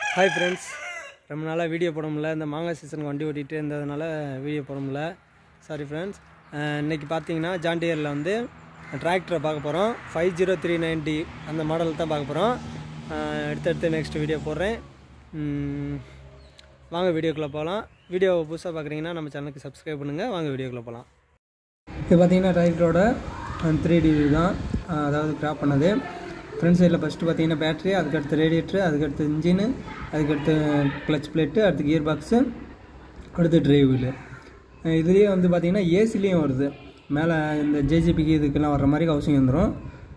hi friends ரொம்ப நாளாக video போட முடியல இந்த மாங்காய் சீசனுக்கு வண்டி ஓட்டிகிட்டு இருந்ததுனால வீடியோ போட முடியல சாரி ஃப்ரெண்ட்ஸ் இன்றைக்கி பார்த்தீங்கன்னா ஜாண்டியரில் வந்து டிராக்டரை பார்க்க போகிறோம் ஃபைவ் ஜீரோ த்ரீ நைன்ட்டி அந்த மாடல் தான் பார்க்க போகிறோம் அடுத்தடுத்து நெக்ஸ்ட் வீடியோ போடுறேன் உம், வாங்க வீடியோக்குள்ளே போகலாம் வீடியோ புதுசாக பார்க்குறீங்கன்னா நம்ம சேனலுக்கு சப்ஸ்கிரைப் பண்ணுங்கள் வாங்க வீடியோக்குள்ளே போகலாம் இது பார்த்தீங்கன்னா டிராக்டரோட த்ரீ டி தான் அஹ் அதாவது கிராப் பண்ணது ஃப்ரண்ட் சைடில் ஃபஸ்ட்டு பார்த்தீங்கன்னா பேட்ரி அதுக்கடுத்து ரேடியேட்ரு அதுக்கடுத்து இன்ஜினு அதுக்கடுத்து கிளச் பிளேட்டு அடுத்து கியர் பாக்ஸு அடுத்து டிரைவ் வீலு இதுலேயே வந்து பார்த்தீங்கன்னா ஏசிலையும் வருது மேலே இந்த ஜேஜிபிக்கு இதுக்கெல்லாம் வர்ற மாதிரி ஹவுசிங் வந்துடும்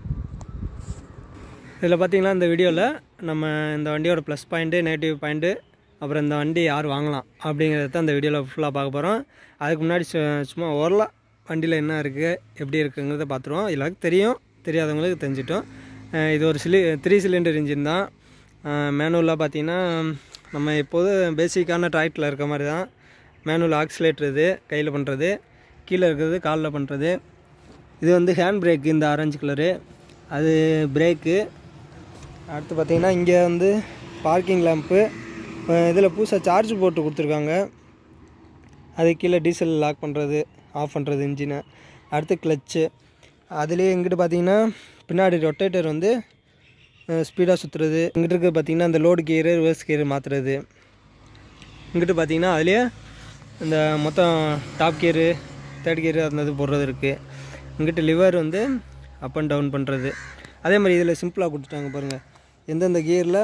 இதில் பார்த்தீங்கன்னா இந்த வீடியோவில் நம்ம இந்த வண்டியோட ப்ளஸ் பாயிண்ட்டு நெகட்டிவ் பாயிண்ட்டு அப்புறம் இந்த வண்டி யார் வாங்கலாம் அப்படிங்கிறத தான் இந்த வீடியோவில் ஃபுல்லாக பார்க்க போகிறோம் அதுக்கு முன்னாடி சு- சும்மா ஓரலாக வண்டியில் என்ன இருக்குது எப்படி இருக்குங்கிறத பார்த்துருவோம் எல்லாருக்கும் தெரியும் தெரியாதவங்களுக்கு தெரிஞ்சிட்டோம் அஹ் இது ஒரு சிலி த்ரீ சிலிண்டர் இன்ஜின் தான் மேனுவலாக பார்த்தீங்கன்னா நம்ம எப்போதும் பேசிக்கான டிராக்டரில் இருக்க மாதிரி தான் மேனுவல் ஆக்சிலேட்டர் இது கையில் பண்ணுறது கீழே இருக்கிறது காலில் பண்ணுறது இது வந்து ஹேண்ட் பிரேக் இந்த ஆரஞ்சு கலரு அது பிரேக்கு அடுத்து பார்த்தீங்கன்னா இங்கே வந்து பார்க்கிங் லேம்ப்பு இதில் புதுசாக சார்ஜ் போட்டு கொடுத்துருக்காங்க அது கீழே டீசல் லாக் பண்ணுறது ஆஃப் பண்ணுறது இன்ஜினை அடுத்து கிளச்சு அதுலேயே இங்கிட்டு பார்த்தீங்கன்னா பின்னாடி ரொட்டேட்டர் வந்து ஸ்பீடாக சுற்றுறது இங்கிட்டு இருக்க பார்த்தீங்கன்னா இந்த லோடு கியரு ரிவர்ஸ் கியர் மாற்றுறது இங்கிட்டு பார்த்தீங்கன்னா அதுலேயே இந்த மொத்தம் டாப் கியரு தேர்ட் கியரு அந்த இது போடுறது இருக்குது இங்கிட்டு லிவர் வந்து அப் அண்ட் டவுன் பண்ணுறது அதே மாதிரி இதில் சிம்பிளாக கொடுத்துட்டாங்க பாருங்கள் எந்தெந்த கியரில்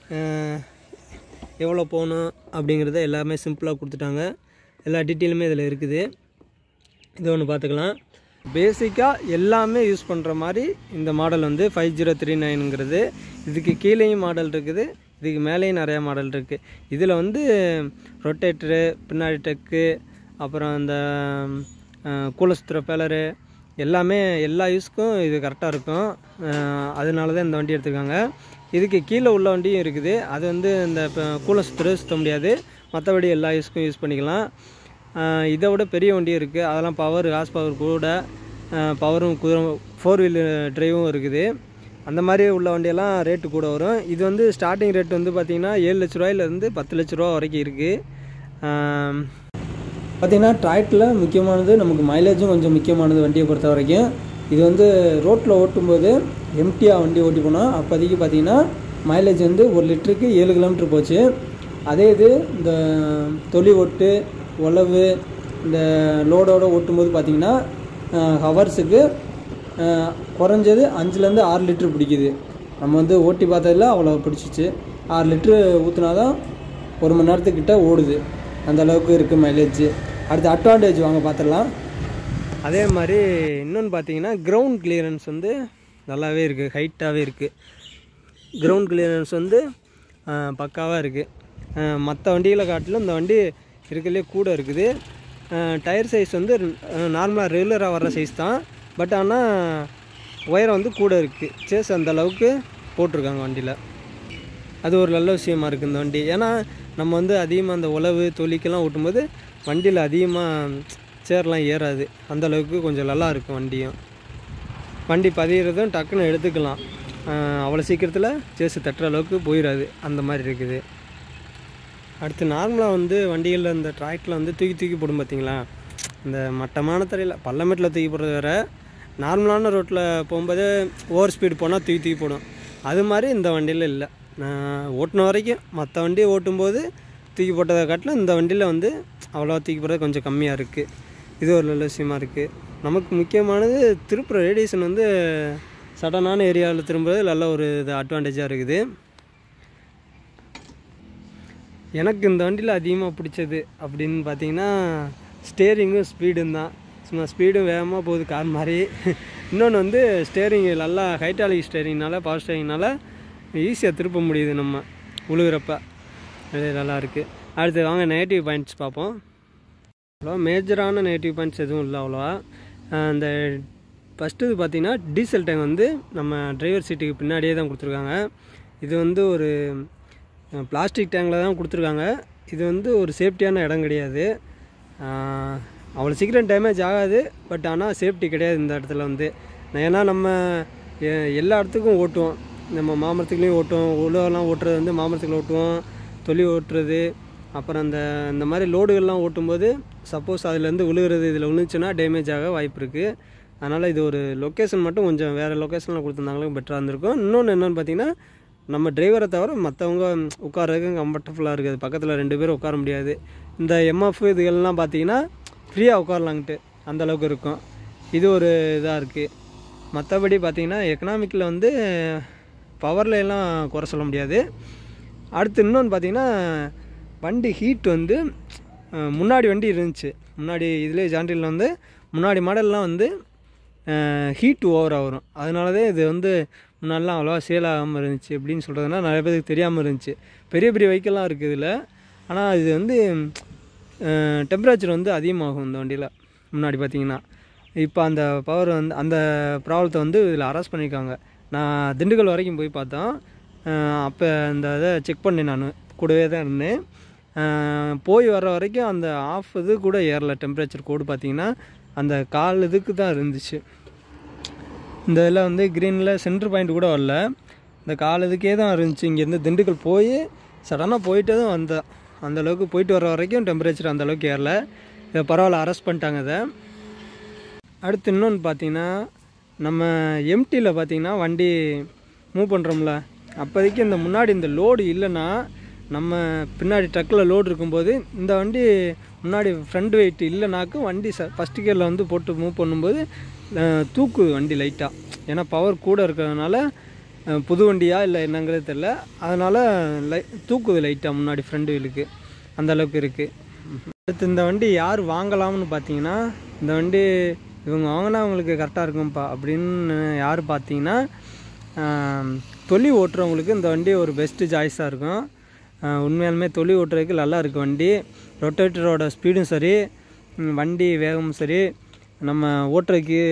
எவ்வளோ போகணும் அப்படிங்கிறத எல்லாமே சிம்பிளாக கொடுத்துட்டாங்க எல்லா டீட்டெயிலுமே இதில் இருக்குது இது ஒன்று பார்த்துக்கலாம் பேசிக்காக எல்லாமே யூஸ் பண்ணுற மாதிரி இந்த மாடல் வந்து ஃபைவ் ஜீரோ த்ரீ நைனுங்கிறது இதுக்கு கீழேயும் மாடல் இருக்குது இதுக்கு மேலேயும் நிறையா மாடல் இருக்குது இதில் வந்து ரொட்டேட்டரு பின்னாடி டெக்கு அப்புறம் இந்த கூலஸ்துர பேலரு எல்லாமே எல்லா யூஸ்க்கும் இது கரெக்டாக இருக்கும் அஹ் அதனால தான் இந்த வண்டி எடுத்திருக்காங்க இதுக்கு கீழே உள்ள வண்டியும் இருக்குது அது வந்து இந்த கூலை சுற்றுறது சுற்ற முடியாது மற்றபடி எல்லா யூஸ்க்கும் யூஸ் பண்ணிக்கலாம் ஆஹ் இதை விட பெரிய வண்டியும் இருக்குது அதெல்லாம் பவர் ஹார்ஸ் பவர் கூட பவரும் குதிரை ஃபோர் வீல் டிரைவும் இருக்குது அந்த மாதிரி உள்ள வண்டியெல்லாம் ரேட்டு கூட வரும் இது வந்து ஸ்டார்டிங் ரேட் வந்து பார்த்திங்கன்னா ஏழு லட்ச ரூபாயிலேருந்து பத்து லட்ச ரூபா வரைக்கும் இருக்குது பார்த்திங்கன்னா டிராக்டரில் முக்கியமானது நமக்கு மைலேஜும் கொஞ்சம் முக்கியமானது வண்டியை பொறுத்த வரைக்கும் இது வந்து ரோட்டில் ஓட்டும்போது எம்டியாக வண்டி ஓட்டி போனோம் அப்போதைக்கு பார்த்தீங்கன்னா மைலேஜ் வந்து ஒரு லிட்டருக்கு ஏழு கிலோமீட்டர் போச்சு அதே இது இந்த தொலி ஓட்டு உழவு இந்த லோடோட ஓட்டும்போது பார்த்தீங்கன்னா ஹவர்ஸுக்கு குறைஞ்சது அஞ்சுலேருந்து ஆறு லிட்டர் பிடிக்குது நம்ம வந்து ஓட்டி பார்த்ததில் அவ்வளோ பிடிச்சிச்சு ஆறு லிட்ரு ஊற்றினா தான் ஒரு மணி நேரத்துக்கிட்ட ஓடுது அந்த அளவுக்கு இருக்குது மைலேஜ் அடுத்து அட்வான்டேஜ் வாங்க பார்த்துடலாம் அதே மாதிரி இன்னொன்று பார்த்தீங்கன்னா கிரவுண்ட் கிளியரன்ஸ் வந்து நல்லாவே இருக்குது ஹைட்டாகவே இருக்குது கிரவுண்ட் கிளியரன்ஸ் வந்து பக்காவாக இருக்குது மற்ற வண்டிகளை காட்டிலும் இந்த வண்டி இருக்கிறதுலே கூட இருக்குது டயர் சைஸ் வந்து நார்மலாக ரெகுலராக வர்ற சைஸ் தான் பட் ஆனால் உயரம் வந்து கூட இருக்குது சேஸ் அந்த அளவுக்கு போட்டிருக்காங்க வண்டியில் அது ஒரு நல்ல விஷயமா இருக்குது இந்த வண்டி ஏன்னா நம்ம வந்து அதிகமாக அந்த உழவு தொலிக்கெல்லாம் ஓட்டும்போது வண்டியில் அதிகமாக சேர்லாம் ஏறாது அந்த அளவுக்கு கொஞ்சம் நல்லா இருக்கும் வண்டியும் வண்டி பதிகிறதும் டக்குன்னு எடுத்துக்கலாம் ஆஹ் அவ்வளோ சீக்கிரத்தில் சேஸு தட்டுற அளவுக்கு போயிடாது அந்த மாதிரி இருக்குது அடுத்து நார்மலாக வந்து வண்டிகளில் இந்த டிராக்டரில் வந்து தூக்கி தூக்கி போடும் பார்த்தீங்களா இந்த மட்டமான தரையில் பள்ளமேட்டில் தூக்கி போடுறது வேற நார்மலான ரோட்டில் போகும்போது ஓவர் ஸ்பீடு போனால் தூக்கி தூக்கி போடும் அது மாதிரி இந்த வண்டியில் இல்லை நான் ஓட்டின வரைக்கும் மற்ற வண்டி ஓட்டும்போது தூக்கி போட்டதை காட்டிலும் இந்த வண்டியில் வந்து அவ்வளோவா தூக்கி போடுறது கொஞ்சம் கம்மியாக இருக்குது இது ஒரு நல்ல விஷயமா இருக்குது நமக்கு முக்கியமானது திருப்புற ரேடியேஷன் வந்து சடனான ஏரியாவில் திரும்புறது நல்ல ஒரு இது அட்வான்டேஜாக இருக்குது எனக்கு இந்த வண்டியில் அதிகமாக பிடிச்சது அப்படின்னு பார்த்தீங்கன்னா ஸ்டேரிங்கும் ஸ்பீடும் தான் சும்மா ஸ்பீடும் வேகமாக போகுது கார் மாதிரி இன்னொன்று வந்து ஸ்டேரிங் நல்லா ஹைட்டாலிக் ஸ்டேரிங்னால பவர் ஸ்டேரிங்னால ஈஸியாக திருப்ப முடியுது நம்ம உழுகிறப்ப அது நல்லா இருக்குது அடுத்து வாங்க நெகட்டிவ் பாயிண்ட்ஸ் பார்ப்போம் அவ்வளோ மேஜரான நெகட்டிவ் பாயிண்ட்ஸ் எதுவும் இல்லை அவ்வளோவா அஹ் அந்த ஃபஸ்ட்டு இது பார்த்தீங்கன்னா டீசல் டேங்க் வந்து நம்ம டிரைவர் சீட்டுக்கு பின்னாடியே தான் கொடுத்துருக்காங்க இது வந்து ஒரு பிளாஸ்டிக் டேங்கில் தான் கொடுத்துருக்காங்க இது வந்து ஒரு சேஃப்டியான இடம் கிடையாது அஹ் அவ்வளோ சீக்கிரம் டேமேஜ் ஆகாது பட் ஆனால் சேஃப்டி கிடையாது இந்த இடத்துல வந்து ஏன்னா நம்ம எ- எல்லா இடத்துக்கும் ஓட்டுவோம் நம்ம மாமரத்துக்குலேயும் ஓட்டுவோம் உழவெல்லாம் ஓட்டுறது வந்து மாமரத்துக்குள்ள ஓட்டுவோம் தொலி ஓட்டுறது அப்புறம் அந்த இந்த மாதிரி லோடுகள்லாம் ஓட்டும்போது சப்போஸ் அதுலேருந்து விழுகிறது இதில் விழுந்துச்சுன்னா டேமேஜ் ஆக வாய்ப்பு இருக்குது அதனால் இது ஒரு லொக்கேஷன் மட்டும் கொஞ்சம் வேறு லொக்கேஷனில் கொடுத்துருந்தாங்களும் பெட்டராக இருந்திருக்கும் இன்னொன்று என்னென்னு பார்த்தீங்கன்னா நம்ம டிரைவரை தவிர மற்றவங்க உட்காரதுக்கு கம்ஃபர்டபுளாக இருக்குது பக்கத்தில் ரெண்டு பேரும் உட்கார முடியாது இந்த எம்எஃப் இதுகள்லாம் பார்த்தீங்கன்னா ஃப்ரீயாக உட்காரலான்ட்டு அந்த அளவுக்கு இருக்கும் இது ஒரு இதாக இருக்குது மற்றபடி பார்த்தீங்கன்னா எக்கனாமிக்கில் வந்து பவர்ல எல்லாம் குறை சொல்ல முடியாது அடுத்து இன்னொன்று பார்த்தீங்கன்னா வண்டி ஹீட் வந்து அஹ், முன்னாடி வண்டி இருந்துச்சு முன்னாடி இதிலே ஜான்ட்ரியில் வந்து முன்னாடி மாடல்லாம் வந்து ஹீட் ஓவராக வரும் அதனால தான் இது வந்து முன்னாடிலாம் அவ்வளோவா சேல் ஆகாமல் இருந்துச்சு அப்படின்னு சொல்கிறதுனா நிறைய பேருக்கு தெரியாமல் இருந்துச்சு பெரிய பெரிய வெஹிக்கல்லாம் இருக்குது இதில் ஆனால் இது வந்து டெம்பரேச்சர் வந்து அதிகமாகும் இந்த வண்டியில் முன்னாடி பார்த்தீங்கன்னா இப்போ அந்த பவர் வந்து அந்த ப்ராப்ளத்தை வந்து இதில் அரெஸ்ட் பண்ணியிருக்காங்க நான் திண்டுக்கல் வரைக்கும் போய் பார்த்தோம் அப்போ அந்த இதை செக் பண்ணேன் நான் கூடவே தான் இருந்தேன் அஹ் போய் வர வரைக்கும் அந்த ஆஃப் இது கூட ஏறல டெம்பரேச்சர் கோடு பார்த்தீங்கன்னா அந்த கால் இதுக்கு தான் இருந்துச்சு இந்த இதில் வந்து க்ரீனில் சென்டர் பாயிண்ட் கூட வரல இந்த கால் இதுக்கே தான் இருந்துச்சு இங்கேருந்து திண்டுக்கல் போய் சடனாக போயிட்டு தான் வந்தேன் அந்த அளவுக்கு போயிட்டு வர வரைக்கும் டெம்பரேச்சர் அந்த அளவுக்கு ஏறல இதை பரவாயில்ல அரெஸ்ட் பண்ணிட்டாங்க இதை அடுத்து இன்னொன்று பார்த்தீங்கன்னா நம்ம எம்டியில் பார்த்தீங்கன்னா வண்டி மூவ் பண்ணுறோம்ல அப்போதைக்கு இந்த முன்னாடி இந்த லோடு இல்லைன்னா நம்ம பின்னாடி ட்ரக்கில் லோடு இருக்கும்போது இந்த வண்டி முன்னாடி ஃப்ரண்ட் வெயிட் இல்லைனாக்கு வண்டி ச ஃபஸ்ட்டு கியரில் வந்து போட்டு மூவ் பண்ணும்போது அஹ், தூக்குது வண்டி லைட்டாக ஏன்னா பவர் கூட இருக்கிறதுனால அஹ், புது வண்டியா இல்லை என்னங்கிறது தெரில அதனால் லை தூக்குது லைட்டாக முன்னாடி ஃப்ரண்ட் வீலுக்கு அந்த அளவுக்கு இருக்குது அடுத்து இந்த வண்டி யார் வாங்கலாம்னு பார்த்தீங்கன்னா இந்த வண்டி இவங்க வாங்கினா அவங்களுக்கு கரெக்டாக இருக்கும்ப்பா அப்படின்னு யார் பார்த்தீங்கன்னா ஆம், தொலி ஓட்டுறவங்களுக்கு இந்த வண்டி ஒரு பெஸ்ட்டு சாய்ஸாக இருக்கும் ஆ, உண்மையாலுமே தொலி ஓட்டுறதுக்கு நல்லா இருக்குது வண்டி ரொட்டேட்டரோட ஸ்பீடும் சரி ம், வண்டி வேகமும் சரி நம்ம ஓட்டுறதுக்கு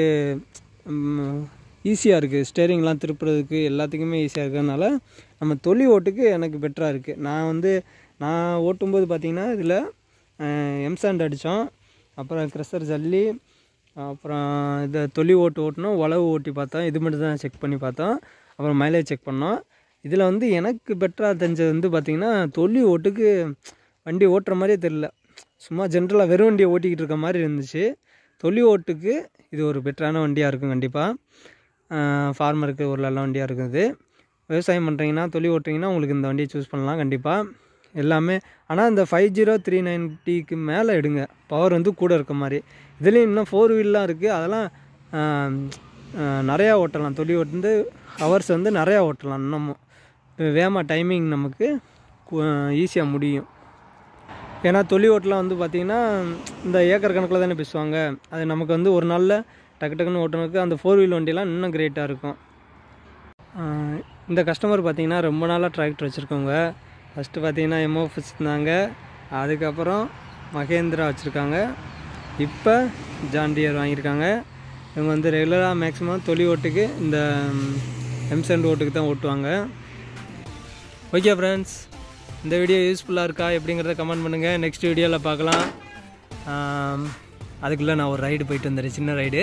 ஈஸியாக இருக்குது ஸ்டேரிங்லாம் திருப்புறதுக்கு எல்லாத்துக்குமே ஈஸியாக இருக்கிறதுனால நம்ம தொலி ஓட்டுக்கு எனக்கு பெட்டராக இருக்குது நான் வந்து நான் ஓட்டும்போது பார்த்தீங்கன்னா இதில் எம்சாண்ட் அடித்தோம் அப்புறம் க்ரெஷர் ஜல்லி அப்புறம் இதை தொலி ஓட்டு ஓட்டினோம் உழவு ஓட்டி பார்த்தோம் இது மட்டும் தான் செக் பண்ணி பார்த்தோம் அப்புறம் மைலேஜ் செக் பண்ணோம் இதில் வந்து எனக்கு பெட்டராக தெரிஞ்சது வந்து பார்த்திங்கன்னா தொல்லி ஓட்டுக்கு வண்டி ஓட்டுற மாதிரியே தெரில சும்மா ஜென்ரலாக வெறும் வண்டியை ஓட்டிக்கிட்டு இருக்க மாதிரி இருந்துச்சு தொல்லி ஓட்டுக்கு இது ஒரு பெட்டரான வண்டியாக இருக்கும் கண்டிப்பாக ஃபார்மருக்கு ஒரு நல்ல வண்டியாக இருக்குது விவசாயம் பண்ணுறீங்கன்னா தொழில் ஓட்டுறீங்கன்னா உங்களுக்கு இந்த வண்டியை சூஸ் பண்ணலாம் கண்டிப்பாக எல்லாமே ஆனால் இந்த ஃபைவ் ஜீரோ த்ரீ நைன்ட்டிக்கு மேலே எடுங்க பவர் வந்து கூட இருக்க மாதிரி இதுலேயும் இன்னும் ஃபோர் வீல்லாம் இருக்குது அதெல்லாம் ஆம், ஆ, நிறையா ஓட்டலாம் தொழில் ஓட்டு ஹவர்ஸ் வந்து நிறையா ஓட்டலாம் இன்னமும் இப்போ வேமா டைமிங் நமக்கு ஈஸியாக முடியும் ஏன்னா தொழில் ஓட்டலாம் வந்து பார்த்திங்கன்னா இந்த ஏக்கர் கணக்கில் தானே பேசுவாங்க அது நமக்கு வந்து ஒரு நாளில் டக்கு டக்குன்னு ஓட்டுறதுக்கு அந்த ஃபோர் வீல் வண்டிலாம் இன்னும் கிரேட்டாக இருக்கும் ஆஹ் இந்த கஸ்டமர் பார்த்தீங்கன்னா ரொம்ப நாளாக டிராக்டர் வச்சுருக்கவங்க ஃபஸ்ட்டு பார்த்தீங்கன்னா எம்ஓஎஃப் வச்சுருந்தாங்க அதுக்கப்புறம் மகேந்திரா வச்சுருக்காங்க இப்போ ஜாண்டியர் வாங்கியிருக்காங்க இவங்க வந்து ரெகுலராக மேக்ஸிமம் தொலி ஓட்டுக்கு இந்த எம்சென்ட் ஓட்டுக்கு தான் ஓட்டுவாங்க ஓகே ஃப்ரெண்ட்ஸ் இந்த வீடியோ யூஸ்ஃபுல்லாக இருக்கா எப்படிங்கிறத கமெண்ட் பண்ணுங்கள் நெக்ஸ்ட் வீடியோவில் பார்க்கலாம் ஆம், அதுக்குள்ளே நான் ஒரு ரைடு போயிட்டு வந்துடுறேன் சின்ன ரைடு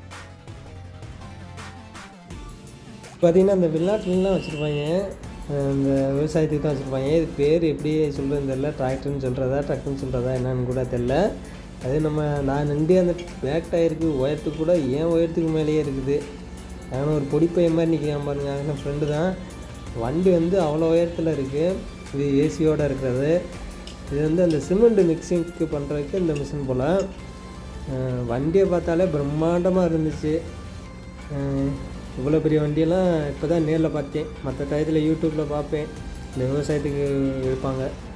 பார்த்தீங்கன்னா இந்த வெளிநாட்டுலாம் வச்சுருப்பாங்க இந்த விவசாயத்துக்கு தான் வச்சுருப்பாங்க இது பேர் எப்படி சொல்கிறது தெரில டிராக்டர்னு சொல்கிறதா ட்ரக்குன்னு சொல்கிறதா என்னன்னு கூட தெரில அது நம்ம நான் நின்று அந்த பேக் டயருக்கு உயரத்துக்கு கூட ஏன் உயரத்துக்கு மேலேயே இருக்குது ஆனால் ஒரு பொடிப்பையன் மாதிரி நிற்கிறான் பாருங்க என் ஃப்ரெண்டு தான் வண்டி வந்து அவ்வளோ உயரத்தில் இருக்குது இது ஏசியோடு இருக்கிறது இது வந்து அந்த சிமெண்ட் மிக்சிங்க்கு பண்ணுறதுக்கு இந்த மிஷின் போல் வண்டியை பார்த்தாலே பிரம்மாண்டமாக இருந்துச்சு அஹ் இவ்வளோ பெரிய வண்டியெல்லாம் இப்போ தான் நேரில் பார்த்தேன் மற்ற டயத்தில் யூடியூப்பில் பார்ப்பேன் இந்த விவசாயத்துக்கு இருப்பாங்க